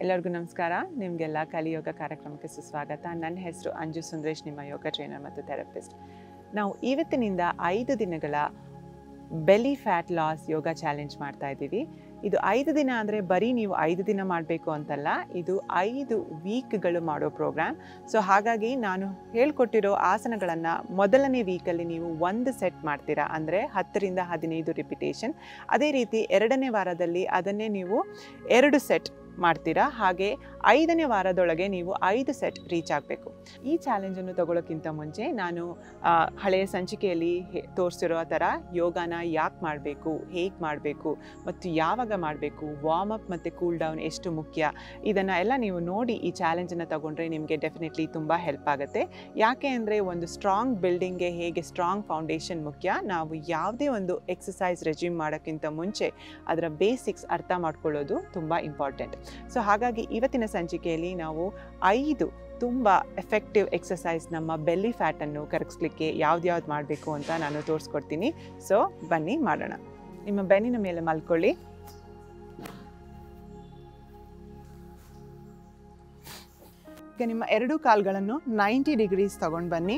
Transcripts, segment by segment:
ಎಲ್ಲರಿಗೂ ನಮಸ್ಕಾರ ನಿಮಗೆಲ್ಲ ಕಲಿಯೋಗ ಕಾರ್ಯಕ್ರಮಕ್ಕೆ ಸುಸ್ವಾಗತ ನನ್ನ ಹೆಸರು ಅಂಜು ಸುಂದರೇಶ್ ನಿಮ್ಮ ಯೋಗ ಟ್ರೈನರ್ ಮತ್ತು ಥೆರಪಿಸ್ಟ್ ನಾವು ಇವತ್ತಿನಿಂದ ಐದು ದಿನಗಳ ಬೆಲಿ ಫ್ಯಾಟ್ ಲಾಸ್ ಯೋಗ ಚಾಲೆಂಜ್ ಮಾಡ್ತಾ ಇದ್ದೀವಿ ಇದು ಐದು ದಿನ ಅಂದರೆ ಬರೀ ನೀವು ಐದು ದಿನ ಮಾಡಬೇಕು ಅಂತಲ್ಲ ಇದು ಐದು ವೀಕ್ಗಳು ಮಾಡೋ ಪ್ರೋಗ್ರಾಮ್ ಸೊ ಹಾಗಾಗಿ ನಾನು ಹೇಳ್ಕೊಟ್ಟಿರೋ ಆಸನಗಳನ್ನು ಮೊದಲನೇ ವೀಕಲ್ಲಿ ನೀವು ಒಂದು ಸೆಟ್ ಮಾಡ್ತೀರಾ ಅಂದರೆ ಹತ್ತರಿಂದ ಹದಿನೈದು ರಿಪಿಟೇಷನ್ ಅದೇ ರೀತಿ ಎರಡನೇ ವಾರದಲ್ಲಿ ಅದನ್ನೇ ನೀವು ಎರಡು ಸೆಟ್ ಮಾಡ್ತೀರಾ ಹಾಗೆ ಐದನೇ ವಾರದೊಳಗೆ ನೀವು ಐದು ಸೆಟ್ ರೀಚ್ ಆಗಬೇಕು ಈ ಚಾಲೆಂಜನ್ನು ತಗೊಳ್ಳೋಕ್ಕಿಂತ ಮುಂಚೆ ನಾನು ಆ, ಹಳೆಯ ಸಂಚಿಕೆಯಲ್ಲಿ ಹೇ- ತೋರಿಸಿರೋ ಥರ ಯೋಗನ ಯಾಕೆ ಮಾಡಬೇಕು ಹೇಗೆ ಮಾಡಬೇಕು ಮತ್ತು ಯಾವಾಗ ಮಾಡಬೇಕು ವಾರ್ಮ್ ಅಪ್ ಮತ್ತು ಕೂಲ್ ಡೌನ್ ಎಷ್ಟು ಮುಖ್ಯ ಇದನ್ನು ಎಲ್ಲ ನೀವು ನೋಡಿ ಈ ಚಾಲೆಂಜನ್ನು ತಗೊಂಡ್ರೆ ನಿಮಗೆ ಡೆಫಿನೆಟ್ಲಿ ತುಂಬ ಹೆಲ್ಪ್ ಆಗುತ್ತೆ ಯಾಕೆ ಅಂದರೆ ಒಂದು ಸ್ಟ್ರಾಂಗ್ ಬಿಲ್ಡಿಂಗ್ಗೆ ಹೇಗೆ ಸ್ಟ್ರಾಂಗ್ ಫೌಂಡೇಶನ್ ಮುಖ್ಯ ನಾವು ಯಾವುದೇ ಒಂದು ಎಕ್ಸಸೈಸ್ ರೆಜ್ಯೂಮ್ ಮಾಡೋಕ್ಕಿಂತ ಮುಂಚೆ ಅದರ ಬೇಸಿಕ್ಸ್ ಅರ್ಥ ಮಾಡ್ಕೊಳ್ಳೋದು ತುಂಬ ಇಂಪಾರ್ಟೆಂಟ್ ಸೊ ಹಾಗಾಗಿ ಇವತ್ತಿನ ಸಂಚಿಕೆಯಲ್ಲಿ ನಾವು ಐದು ತುಂಬ ಎಫೆಕ್ಟಿವ್ ಎಕ್ಸಸೈಸ್ ನಮ್ಮ ಬೆಲ್ಲಿ ಫ್ಯಾಟನ್ನು ಕರಗಿಸ್ಲಿಕ್ಕೆ ಯಾವ್ದ್ಯಾವ್ದು ಮಾಡಬೇಕು ಅಂತ ನಾನು ತೋರಿಸ್ಕೊಡ್ತೀನಿ ಸೊ ಬನ್ನಿ ಮಾಡೋಣ ನಿಮ್ಮ ಬೆನ್ನಿನ ಮೇಲೆ ಮಲ್ಕೊಳ್ಳಿ ಈಗ ನಿಮ್ಮ ಎರಡೂ ಕಾಲ್ಗಳನ್ನು ನೈಂಟಿ ಡಿಗ್ರೀಸ್ ತಗೊಂಡು ಬನ್ನಿ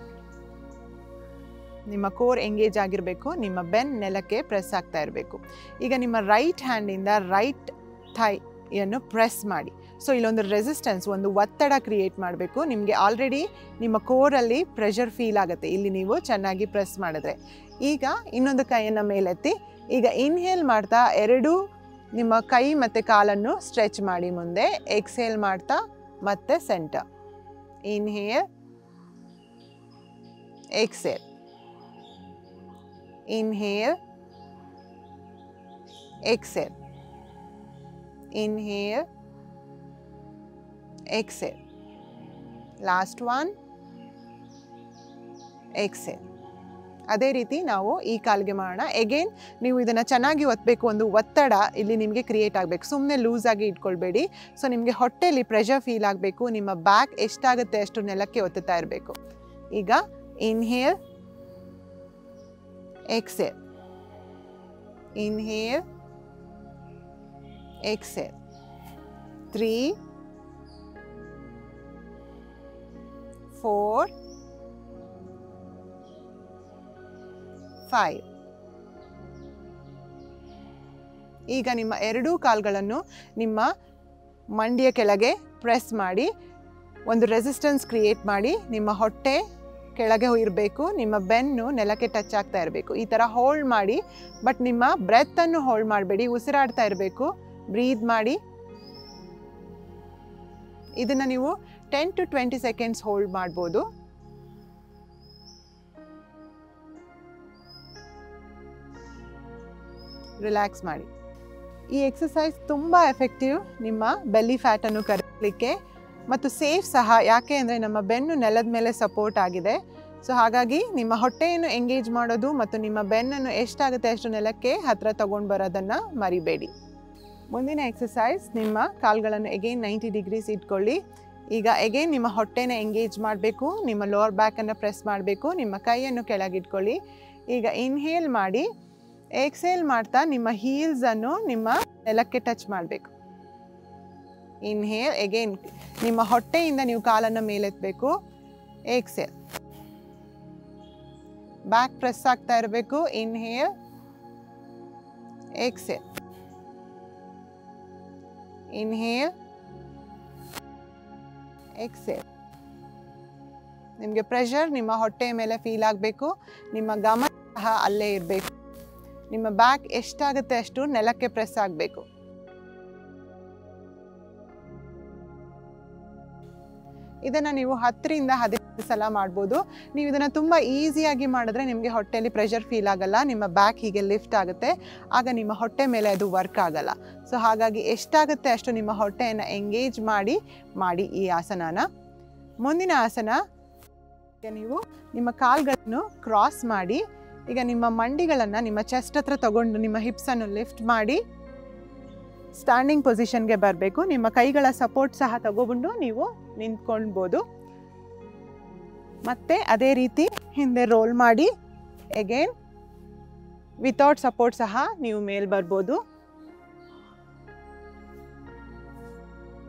ನಿಮ್ಮ ಕೋರ್ ಎಂಗೇಜ್ ಆಗಿರಬೇಕು ನಿಮ್ಮ ಬೆನ್ ನೆಲಕ್ಕೆ ಪ್ರೆಸ್ ಆಗ್ತಾ ಇರಬೇಕು ಈಗ ನಿಮ್ಮ ರೈಟ್ ಹ್ಯಾಂಡಿಂದ ರೈಟ್ ಥೈಯನ್ನು ಪ್ರೆಸ್ ಮಾಡಿ ಸೊ ಇಲ್ಲೊಂದು ರೆಸಿಸ್ಟೆನ್ಸ್ ಒಂದು ಒತ್ತಡ ಕ್ರಿಯೇಟ್ ಮಾಡಬೇಕು ನಿಮಗೆ ಆಲ್ರೆಡಿ ನಿಮ್ಮ ಕೋರಲ್ಲಿ ಪ್ರೆಷರ್ ಫೀಲ್ ಆಗುತ್ತೆ ಇಲ್ಲಿ ನೀವು ಚೆನ್ನಾಗಿ ಪ್ರೆಸ್ ಮಾಡಿದ್ರೆ ಈಗ ಇನ್ನೊಂದು ಕೈಯನ್ನು ಮೇಲೆತ್ತಿ ಈಗ ಇನ್ಹೇಲ್ ಮಾಡ್ತಾ ಎರಡೂ ನಿಮ್ಮ ಕೈ ಮತ್ತು ಕಾಲನ್ನು ಸ್ಟ್ರೆಚ್ ಮಾಡಿ ಮುಂದೆ ಎಕ್ಸೇಲ್ ಮಾಡ್ತಾ ಮತ್ತೆ centre inhale exhale inhale exhale inhale exhale last one exhale ಅದೇ ರೀತಿ ನಾವು ಈ ಕಾಲಿಗೆ ಮಾಡೋಣ ಎಗೇನ್ ನೀವು ಇದನ್ನು ಚೆನ್ನಾಗಿ ಒತ್ತಬೇಕು ಒಂದು ಒತ್ತಡ ಇಲ್ಲಿ ನಿಮಗೆ ಕ್ರಿಯೇಟ್ ಆಗಬೇಕು ಸುಮ್ಮನೆ ಲೂಸ್ ಆಗಿ ಇಟ್ಕೊಳ್ಬೇಡಿ ಸೊ ನಿಮಗೆ ಹೊಟ್ಟೆಯಲ್ಲಿ ಪ್ರೆಷರ್ ಫೀಲ್ ಆಗಬೇಕು ನಿಮ್ಮ ಬ್ಯಾಕ್ ಎಷ್ಟಾಗುತ್ತೆ ಅಷ್ಟು ನೆಲಕ್ಕೆ ಒತ್ತುತ್ತಾ ಇರಬೇಕು ಈಗ inhale exhale inhale exhale three four five ಈಗ ನಿಮ್ಮ ಎರಡೂ ಕಾಲ್ಗಳನ್ನು ನಿಮ್ಮ ಮಂಡಿಯ ಕೆಳಗೆ ಪ್ರೆಸ್ ಮಾಡಿ ಒಂದು ರೆಸಿಸ್ಟೆನ್ಸ್ ಕ್ರಿಯೇಟ್ ಮಾಡಿ ನಿಮ್ಮ ಹೊಟ್ಟೆ ಕೆಳಗೆ ಇರಬೇಕು ನಿಮ್ಮ ಬೆನ್ನು ನೆಲಕ್ಕೆ ಟಚ್ ಆಗ್ತಾ ಇರಬೇಕು ಈ ಥರ ಹೋಲ್ಡ್ ಮಾಡಿ ಬಟ್ ನಿಮ್ಮ ಬ್ರೆತ್ತನ್ನು ಹೋಲ್ಡ್ ಮಾಡಬೇಡಿ ಉಸಿರಾಡ್ತಾ ಇರಬೇಕು ಬ್ರೀದ್ ಮಾಡಿ ಇದನ್ನು ನೀವು ten to twenty seconds hold ಮಾಡ್ಬೋದು ರಿಲ್ಯಾಕ್ಸ್ ಮಾಡಿ ಈ ಎಕ್ಸಸೈಸ್ ತುಂಬ ಎಫೆಕ್ಟಿವ್ ನಿಮ್ಮ ಬೆಲ್ಲಿ ಫ್ಯಾಟನ್ನು ಕರಗಲಿಕ್ಕೆ ಮತ್ತು ಸೇಫ್ ಸಹ ಯಾಕೆ ಅಂದರೆ ನಮ್ಮ ಬೆನ್ನು ನೆಲದ ಮೇಲೆ ಸಪೋರ್ಟ್ ಆಗಿದೆ ಸೊ ಹಾಗಾಗಿ ನಿಮ್ಮ ಹೊಟ್ಟೆಯನ್ನು ಎಂಗೇಜ್ ಮಾಡೋದು ಮತ್ತು ನಿಮ್ಮ ಬೆನ್ನನ್ನು ಎಷ್ಟಾಗುತ್ತೆ ಅಷ್ಟು ನೆಲಕ್ಕೆ ಹತ್ತಿರ ತಗೊಂಡು ಬರೋದನ್ನು ಮರಿಬೇಡಿ ಮುಂದಿನ ಎಕ್ಸಸೈಸ್ ನಿಮ್ಮ ಕಾಲ್ಗಳನ್ನು ಎಗೇನ್ ನೈಂಟಿ ಡಿಗ್ರೀಸ್ ಇಟ್ಕೊಳ್ಳಿ ಈಗ ಎಗೇನ್ ನಿಮ್ಮ ಹೊಟ್ಟೆನ ಎಂಗೇಜ್ ಮಾಡಬೇಕು ನಿಮ್ಮ ಲೋವರ್ ಬ್ಯಾಕನ್ನು ಪ್ರೆಸ್ ಮಾಡಬೇಕು ನಿಮ್ಮ ಕೈಯನ್ನು ಕೆಳಗಿಟ್ಕೊಳ್ಳಿ ಈಗ ಇನ್ಹೇಲ್ ಮಾಡಿ ಎಕ್ಸೇಲ್ ಮಾಡ್ತಾ ನಿಮ್ಮ ಹೀಲ್ಸನ್ನು ನಿಮ್ಮ ನೆಲಕ್ಕೆ ಟಚ್ ಮಾಡಬೇಕು ಇನ್ಹೇಲ್ ಎಗೇನ್ ನಿಮ್ಮ ಹೊಟ್ಟೆಯಿಂದ ನೀವು ಕಾಲನ್ನು ಮೇಲೆತ್ತಬೇಕು ಎಕ್ಸೇಲ್ ಬ್ಯಾಕ್ ಪ್ರೆಸ್ ಆಗ್ತಾ ಇರಬೇಕು ಇನ್ಹೇಲ್ ಎಕ್ಸೇಲ್ ಇನ್ಹೇಲ್ ಎಕ್ಸೇಲ್ ನಿಮಗೆ ಪ್ರೆಷರ್ ನಿಮ್ಮ ಹೊಟ್ಟೆ ಮೇಲೆ ಫೀಲ್ ಆಗಬೇಕು ನಿಮ್ಮ ಗಮನ ಸಹ ಅಲ್ಲೇ ಇರಬೇಕು ನಿಮ್ಮ ಬ್ಯಾಕ್ ಎಷ್ಟಾಗುತ್ತೆ ಅಷ್ಟು ನೆಲಕ್ಕೆ ಪ್ರೆಸ್ ಆಗಬೇಕು ಇದನ್ನು ನೀವು ಹತ್ತರಿಂದ ಹದಿನೈದು ಸಲ ಮಾಡ್ಬೋದು ನೀವು ಇದನ್ನು ತುಂಬ ಈಸಿಯಾಗಿ ಮಾಡಿದ್ರೆ ನಿಮಗೆ ಹೊಟ್ಟೆಯಲ್ಲಿ ಪ್ರೆಷರ್ ಫೀಲ್ ಆಗಲ್ಲ ನಿಮ್ಮ ಬ್ಯಾಕ್ ಹೀಗೆ ಲಿಫ್ಟ್ ಆಗುತ್ತೆ ಆಗ ನಿಮ್ಮ ಹೊಟ್ಟೆ ಮೇಲೆ ಅದು ವರ್ಕ್ ಆಗಲ್ಲ ಸೊ ಹಾಗಾಗಿ ಎಷ್ಟಾಗುತ್ತೆ ಅಷ್ಟು ನಿಮ್ಮ ಹೊಟ್ಟೆಯನ್ನು ಎಂಗೇಜ್ ಮಾಡಿ ಮಾಡಿ ಈ ಆಸನನ ಮುಂದಿನ ಆಸನ ಈಗ ನೀವು ನಿಮ್ಮ ಕಾಲ್ಗಳನ್ನು ಕ್ರಾಸ್ ಮಾಡಿ ಈಗ ನಿಮ್ಮ ಮಂಡಿಗಳನ್ನು ನಿಮ್ಮ ಚೆಸ್ಟ್ ಹತ್ರ ತಗೊಂಡು ನಿಮ್ಮ ಹಿಪ್ಸನ್ನು ಲಿಫ್ಟ್ ಮಾಡಿ ಸ್ಟ್ಯಾಂಡಿಂಗ್ ಪೊಸಿಷನ್ಗೆ ಬರಬೇಕು ನಿಮ್ಮ ಕೈಗಳ ಸಪೋರ್ಟ್ ಸಹ ತಗೊಬಂಡು ನೀವು ನಿಂತ್ಕೊಳ್ಬೋದು ಮತ್ತೆ ಅದೇ ರೀತಿ ಹಿಂದೆ ರೋಲ್ ಮಾಡಿ ಎಗೇನ್ ವಿತೌಟ್ ಸಪೋರ್ಟ್ ಸಹ ನೀವು ಮೇಲ್ ಬರ್ಬೋದು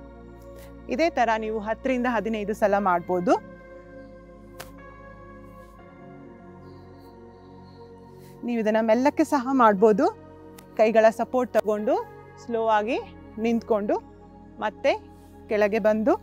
ಇದೇ ಥರ ನೀವು ಹತ್ತರಿಂದ ಹದಿನೈದು ಸಲ ಮಾಡ್ಬೋದು ನೀವು ಇದನ್ನು ಮೆಲ್ಲಕ್ಕೆ ಸಹ ಮಾಡ್ಬೋದು ಕೈಗಳ ಸಪೋರ್ಟ್ ತಗೊಂಡು ಸ್ಲೋ ಆಗಿ ನಿಂತ್ಕೊಂಡು ಮತ್ತೆ ಕೆಳಗೆ ಬಂದು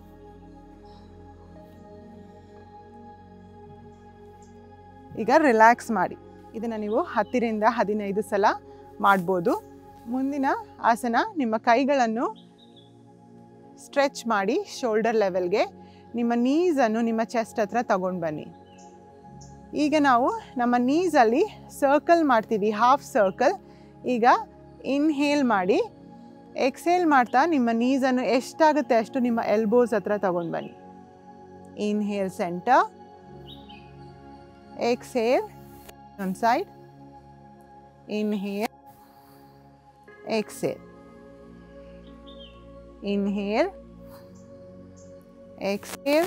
ಈಗ ರಿಲ್ಯಾಕ್ಸ್ ಮಾಡಿ ಇದನ್ನು ನೀವು ಹತ್ತರಿಂದ ಹದಿನೈದು ಸಲ ಮಾಡ್ಬೋದು ಮುಂದಿನ ಆಸನ ನಿಮ್ಮ ಕೈಗಳನ್ನು ಸ್ಟ್ರೆಚ್ ಮಾಡಿ ಶೋಲ್ಡರ್ ಲೆವೆಲ್ಗೆ ನಿಮ್ಮ ನೀಸನ್ನು ನಿಮ್ಮ ಚೆಸ್ಟ್ ಹತ್ರ ತಗೊಂಡು ಬನ್ನಿ ಈಗ ನಾವು ನಮ್ಮ ನೀಸಲ್ಲಿ ಸರ್ಕಲ್ ಮಾಡ್ತೀವಿ ಹಾಫ್ ಸರ್ಕಲ್ ಈಗ ಇನ್ಹೇಲ್ ಮಾಡಿ ಎಕ್ಸೇಲ್ ಮಾಡ್ತಾ ನಿಮ್ಮ ನೀಸನ್ನು ಎಷ್ಟಾಗುತ್ತೆ ಅಷ್ಟು ನಿಮ್ಮ ಎಲ್ಬೋಸ್ ಹತ್ರ ತಗೊಂಡು ಬನ್ನಿ ಇನ್ಹೇಲ್ ಸೆಂಟರ್ ಎಕ್ಸೇಲ್ ಒಂದು side inhale exhale inhale exhale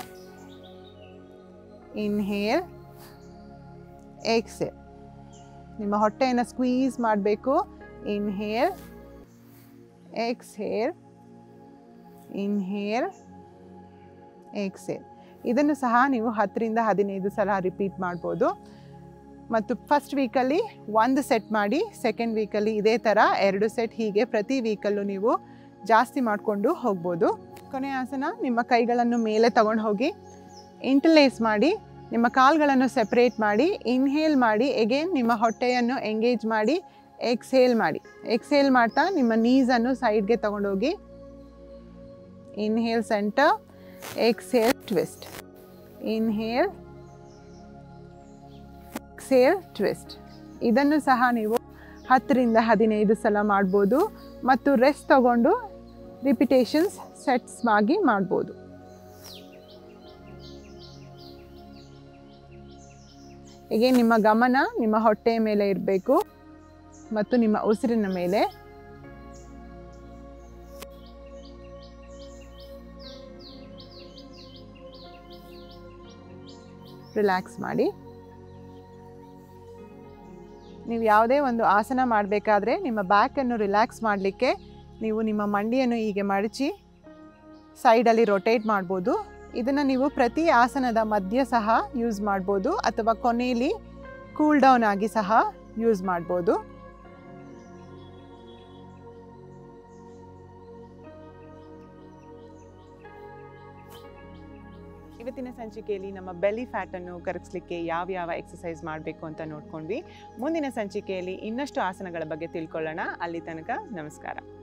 inhale exhale ನಿಮ್ಮ ಹೊಟ್ಟೆಯನ್ನು ಸ್ಕ್ವೀಸ್ ಮಾಡಬೇಕು ಇನ್ಹೇಲ್ ಎಕ್ಸೇಲ್ ಇನ್ಹೇಲ್ ಎಕ್ಸೇಲ್ ಇದನ್ನು ಸಹ ನೀವು ಹತ್ತರಿಂದ ಹದಿನೈದು ಸಲ ರಿಪೀಟ್ ಮಾಡ್ಬೋದು ಮತ್ತು ಫಸ್ಟ್ ವೀಕಲ್ಲಿ ಒಂದು ಸೆಟ್ ಮಾಡಿ ಸೆಕೆಂಡ್ ವೀಕಲ್ಲಿ ಇದೇ ಥರ ಎರಡು ಸೆಟ್ ಹೀಗೆ ಪ್ರತಿ ವೀಕಲ್ಲೂ ನೀವು ಜಾಸ್ತಿ ಮಾಡಿಕೊಂಡು ಹೋಗ್ಬೋದು ಕೊನೆಯ ಆಸನ ನಿಮ್ಮ ಕೈಗಳನ್ನು ಮೇಲೆ ತಗೊಂಡು ಹೋಗಿ ಇಂಟರ್ಲೇಸ್ ಮಾಡಿ ನಿಮ್ಮ ಕಾಲ್ಗಳನ್ನು ಸೆಪ್ರೇಟ್ ಮಾಡಿ ಇನ್ಹೇಲ್ ಮಾಡಿ ಎಗೇನ್ ನಿಮ್ಮ ಹೊಟ್ಟೆಯನ್ನು ಎಂಗೇಜ್ ಮಾಡಿ ಎಕ್ಸೇಲ್ ಮಾಡಿ ಎಕ್ಸೇಲ್ ಮಾಡ್ತಾ ನಿಮ್ಮ ನೀಸನ್ನು ಸೈಡ್ಗೆ ತಗೊಂಡೋಗಿ inhale centre exhale twist inhale exhale twist ಇದನ್ನು ಸಹ ನೀವು ಹತ್ತರಿಂದ ಹದಿನೈದು ಸಲ ಮಾಡ್ಬೋದು ಮತ್ತು ರೆಸ್ಟ್ ತಗೊಂಡು ರಿಪಿಟೇಷನ್ಸ್ ಸೆಟ್ಸ್ ಆಗಿ ಮಾಡ್ಬೋದು ಹೀಗೆ ನಿಮ್ಮ ಗಮನ ನಿಮ್ಮ ಹೊಟ್ಟೆಯ ಮೇಲೆ ಇರಬೇಕು ಮತ್ತು ನಿಮ್ಮ ಉಸಿರಿನ ಮೇಲೆ ರಿಲ್ಯಾಕ್ಸ್ ಮಾಡಿ ನೀವು ಯಾವುದೇ ಒಂದು ಆಸನ ಮಾಡಬೇಕಾದ್ರೆ ನಿಮ್ಮ ಬ್ಯಾಕನ್ನು ರಿಲ್ಯಾಕ್ಸ್ ಮಾಡಲಿಕ್ಕೆ ನೀವು ನಿಮ್ಮ ಮಂಡಿಯನ್ನು ಹೀಗೆ ಮಡಚಿ ಸೈಡಲ್ಲಿ ರೊಟೇಟ್ ಮಾಡ್ಬೋದು ಇದನ್ನು ನೀವು ಪ್ರತಿ ಆಸನದ ಮಧ್ಯ ಸಹ ಯೂಸ್ ಮಾಡ್ಬೋದು ಅಥವಾ ಕೊನೆಯಲ್ಲಿ ಕೂಲ್ ಡೌನ್ ಆಗಿ ಸಹ ಯೂಸ್ ಮಾಡ್ಬೋದು ಇವತ್ತಿನ ಸಂಚಿಕೆಯಲ್ಲಿ ನಮ್ಮ ಬೆಲಿ ಫ್ಯಾಟನ್ನು ಕರಗಿಸ್ಲಿಕ್ಕೆ ಯಾವ ಯಾವ ಎಕ್ಸಸೈಸ್ ಮಾಡಬೇಕು ಅಂತ ನೋಡ್ಕೊಂಡ್ವಿ ಮುಂದಿನ ಸಂಚಿಕೆಯಲ್ಲಿ ಇನ್ನಷ್ಟು ಆಸನಗಳ ಬಗ್ಗೆ ತಿಳ್ಕೊಳ್ಳೋಣ ಅಲ್ಲಿ ತನಕ ನಮಸ್ಕಾರ